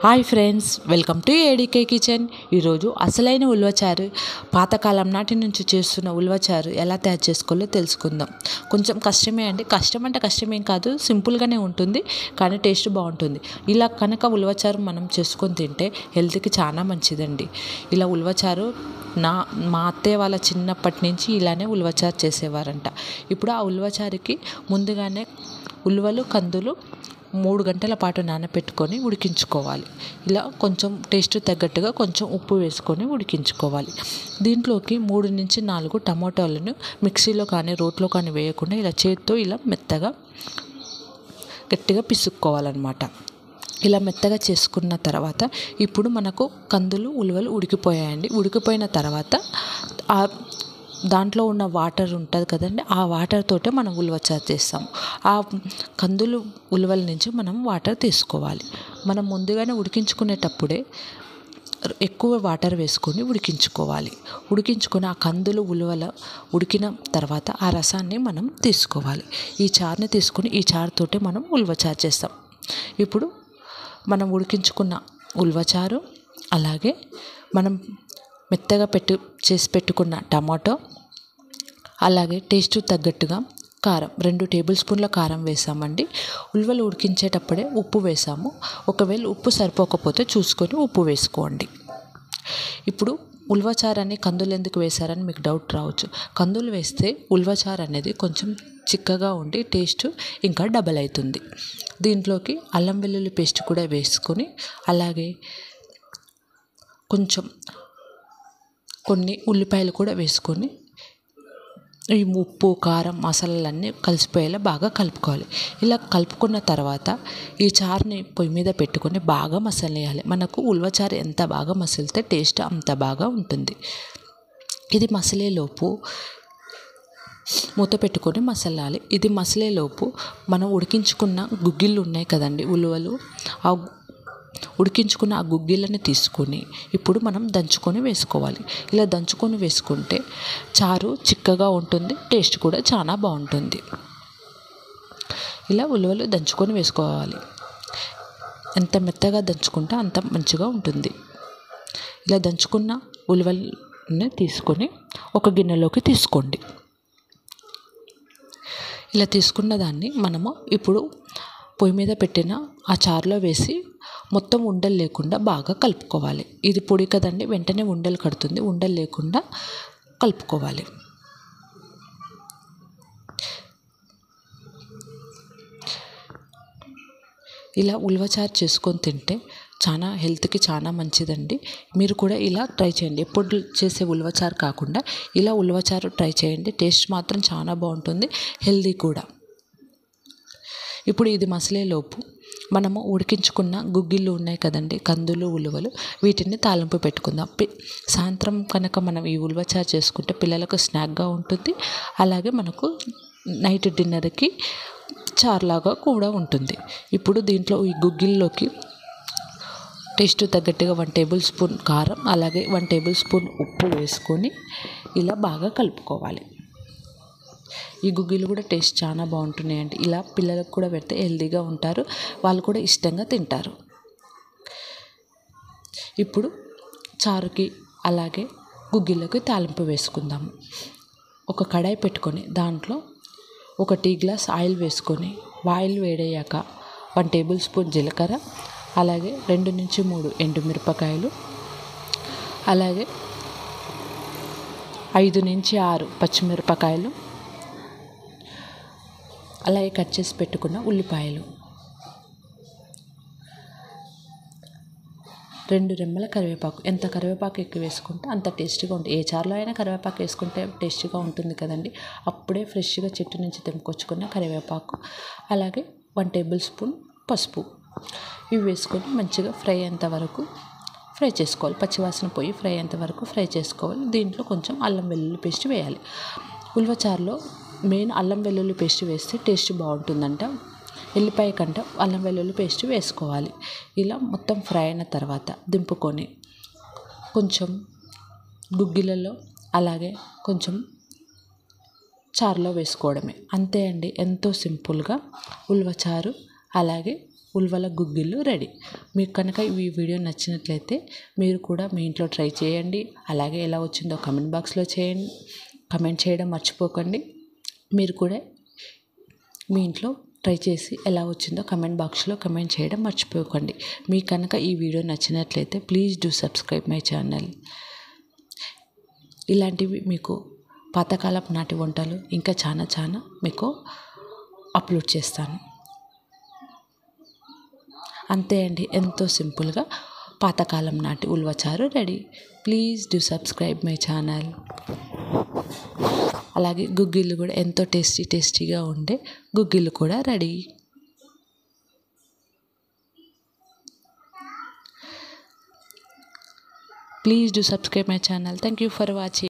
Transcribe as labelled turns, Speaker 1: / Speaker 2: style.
Speaker 1: hi friends welcome to ADK kitchen ఈరోజు అసలైన ఉల్వచారు పాతకాలం నాటి నుంచి చేస్తున్న ఉల్వచారు ఎలా తయారు చేసుకోవాలో తెలుసుకుందాం కొంచెం కష్టమే అండి కష్టం అంటే కష్టమేం కాదు సింపుల్గానే ఉంటుంది కానీ టేస్ట్ బాగుంటుంది ఇలా కనుక ఉల్వచారు మనం చేసుకొని తింటే హెల్త్కి చాలా మంచిదండి ఇలా ఉల్వచారు నా మా అత్తయ్య వాళ్ళ చిన్నప్పటి నుంచి ఇలానే ఉల్వచారు చేసేవారంట ఇప్పుడు ఆ ఉల్వచారుకి ముందుగానే ఉల్వలు కందులు మూడు గంటల పాటు నానబెట్టుకొని ఉడికించుకోవాలి ఇలా కొంచెం టేస్ట్ తగ్గట్టుగా కొంచెం ఉప్పు వేసుకొని ఉడికించుకోవాలి దీంట్లోకి మూడు నుంచి నాలుగు టమాటాలను మిక్సీలో కానీ రోట్లో కానీ వేయకుండా ఇలా చేతితో ఇలా మెత్తగా గట్టిగా పిసుక్కోవాలన్నమాట ఇలా మెత్తగా చేసుకున్న తర్వాత ఇప్పుడు మనకు కందులు ఉలువలు ఉడికిపోయాయండి ఉడికిపోయిన తర్వాత ఆ దాంట్లో ఉన్న వాటర్ ఉంటుంది కదండి ఆ వాటర్ తోటే మనం ఉలవచారు చేస్తాం ఆ కందులు ఉలవల నుంచి మనం వాటర్ తీసుకోవాలి మనం ముందుగానే ఉడికించుకునేటప్పుడే ఎక్కువ వాటర్ వేసుకొని ఉడికించుకోవాలి ఉడికించుకొని ఆ కందులు ఉలువల ఉడికిన తర్వాత ఆ రసాన్ని మనం తీసుకోవాలి ఈ చారుని తీసుకొని ఈ చారుతోటే మనం ఉల్వచారు చేస్తాం ఇప్పుడు మనం ఉడికించుకున్న ఉల్వచారు అలాగే మనం మెత్తగా పెట్టు చేసి పెట్టుకున్న టమాటో అలాగే టేస్ట్ తగ్గట్టుగా కారం రెండు టేబుల్ స్పూన్ల కారం వేసామండి ఉల్వలు ఉడికించేటప్పుడే ఉప్పు వేసాము ఒకవేళ ఉప్పు సరిపోకపోతే చూసుకొని ఉప్పు వేసుకోండి ఇప్పుడు ఉల్వచారు అని కందులు ఎందుకు వేశారని మీకు డౌట్ రావచ్చు కందులు వేస్తే ఉల్వచారు అనేది కొంచెం చిక్కగా ఉండి టేస్ట్ ఇంకా డబల్ అవుతుంది దీంట్లోకి అల్లం వెల్లుల్లి పేస్ట్ కూడా వేసుకొని అలాగే కొంచెం కొన్ని ఉల్లిపాయలు కూడా వేసుకొని ఈ ఉప్పు కారం మసాలాలన్నీ కలిసిపోయేలా బాగా కలుపుకోవాలి ఇలా కలుపుకున్న తర్వాత ఈ చారుని పొయ్యి మీద పెట్టుకొని బాగా మసలేయాలి మనకు ఉల్వచారు ఎంత బాగా మసిలితే టేస్ట్ అంత బాగా ఉంటుంది ఇది మసలేలోపు మూత పెట్టుకొని మసలాలి ఇది మసలేలోపు మనం ఉడికించుకున్న గుగ్గిళ్ళు ఉన్నాయి కదండి ఉలువలు ఆ ఉడికించుకున్న ఆ గుగ్గిళ్ళని తీసుకొని ఇప్పుడు మనం దంచుకొని వేసుకోవాలి ఇలా దంచుకొని వేసుకుంటే చారు చిక్కగా ఉంటుంది టేస్ట్ కూడా చాలా బాగుంటుంది ఇలా ఉలువలు దంచుకొని వేసుకోవాలి ఎంత మెత్తగా దంచుకుంటే అంత మంచిగా ఉంటుంది ఇలా దంచుకున్న ఉలువల్ని తీసుకొని ఒక గిన్నెలోకి తీసుకోండి ఇలా తీసుకున్న దాన్ని మనము ఇప్పుడు పొయ్యి మీద పెట్టిన ఆ చారులో వేసి మొత్తం ఉండలు లేకుండా బాగా కలుపుకోవాలి ఇది పొడి కదండి వెంటనే ఉండలు కడుతుంది ఉండలు లేకుండా కలుపుకోవాలి ఇలా ఉల్వచారు చేసుకొని తింటే చాలా హెల్త్కి చాలా మంచిదండి మీరు కూడా ఇలా ట్రై చేయండి ఎప్పుడు చేసే ఉల్వచారు కాకుండా ఇలా ఉల్వచారు ట్రై చేయండి టేస్ట్ మాత్రం చాలా బాగుంటుంది హెల్దీ కూడా ఇప్పుడు ఇది మసలేలోపు మనము ఉడికించుకున్న గుగ్గిళ్ళు ఉన్నాయి కదండి కందులు ఉలువలు వీటిని తాలింపు పెట్టుకుందాం సాయంత్రం కనుక మనం ఈ ఉల్వచారు చేసుకుంటే పిల్లలకు స్నాక్గా ఉంటుంది అలాగే మనకు నైట్ డిన్నర్కి చారులాగా కూడా ఉంటుంది ఇప్పుడు దీంట్లో ఈ గుగ్గిల్లోకి టేస్ట్ తగ్గట్టుగా వన్ టేబుల్ స్పూన్ కారం అలాగే వన్ టేబుల్ స్పూన్ ఉప్పు వేసుకొని ఇలా బాగా కలుపుకోవాలి ఈ గుగ్గిలు కూడా టేస్ట్ చాలా బాగుంటున్నాయండి ఇలా పిల్లలకు కూడా పెడితే హెల్తీగా ఉంటారు వాళ్ళు కూడా ఇష్టంగా తింటారు ఇప్పుడు చారుకి అలాగే గుగ్గిళ్ళకి తాలింపు వేసుకుందాము ఒక కడాయి పెట్టుకొని దాంట్లో ఒక టీ గ్లాస్ ఆయిల్ వేసుకొని ఆయిల్ వేడయ్యాక వన్ టేబుల్ స్పూన్ జీలకర్ర అలాగే రెండు నుంచి మూడు ఎండుమిరపకాయలు అలాగే ఐదు నుంచి ఆరు పచ్చిమిరపకాయలు అలాగే కట్ చేసి పెట్టుకున్న ఉల్లిపాయలు రెండు రెమ్మల కరివేపాకు ఎంత కరివేపాకు ఎక్కువ వేసుకుంటే అంత టేస్టీగా ఉంటుంది ఏ చారులో అయినా కరివేపాకు వేసుకుంటే టేస్టీగా ఉంటుంది కదండి అప్పుడే ఫ్రెష్గా చెట్టు నుంచి తెంపుకొచ్చుకున్న కరివేపాకు అలాగే వన్ టేబుల్ స్పూన్ పసుపు ఇవి వేసుకొని మంచిగా ఫ్రై అయ్యేంత వరకు ఫ్రై చేసుకోవాలి పచ్చివాసన పోయి ఫ్రై అయ్యేంత వరకు ఫ్రై చేసుకోవాలి దీంట్లో కొంచెం అల్లం వెల్లుల్లి పేస్ట్ వేయాలి ఉల్వచారులో మెయిన్ అల్లం వెల్లుల్లి పేస్ట్ వేస్తే టేస్ట్ బాగుంటుందంట ఎల్లిపాయ కంటే అల్లం వెల్లుల్లి పేస్ట్ వేసుకోవాలి ఇలా మొత్తం ఫ్రై అయిన తర్వాత దింపుకొని కొంచెం గుగ్గిలలో అలాగే కొంచెం చారులో వేసుకోవడమే అంతే అండి ఎంతో సింపుల్గా ఉల్వచారు అలాగే ఉల్వల గుగ్గిళ్ళు రెడీ మీకు కనుక ఈ వీడియో నచ్చినట్లయితే మీరు కూడా మీ ఇంట్లో ట్రై చేయండి అలాగే ఎలా వచ్చిందో కమెంట్ బాక్స్లో చేయండి కమెంట్ చేయడం మర్చిపోకండి మీరు కూడా మీ ఇంట్లో ట్రై చేసి ఎలా వచ్చిందో కమెంట్ బాక్స్లో కమెంట్ చేయడం మర్చిపోకండి మీకు కనుక ఈ వీడియో నచ్చినట్లయితే please do subscribe my channel ఇలాంటివి మీకు పాతకాలపు నాటి వంటలు ఇంకా చాలా చాలా మీకు అప్లోడ్ చేస్తాను అంతే అండి ఎంతో సింపుల్గా పాతకాలం నాటి ఉల్వచారు ready please do subscribe my channel అలాగే గుగ్గిళ్ళు కూడా ఎంతో టేస్టీ టేస్టీగా ఉండే గుగ్గిళ్ళు కూడా ready please do subscribe my channel thank you for watching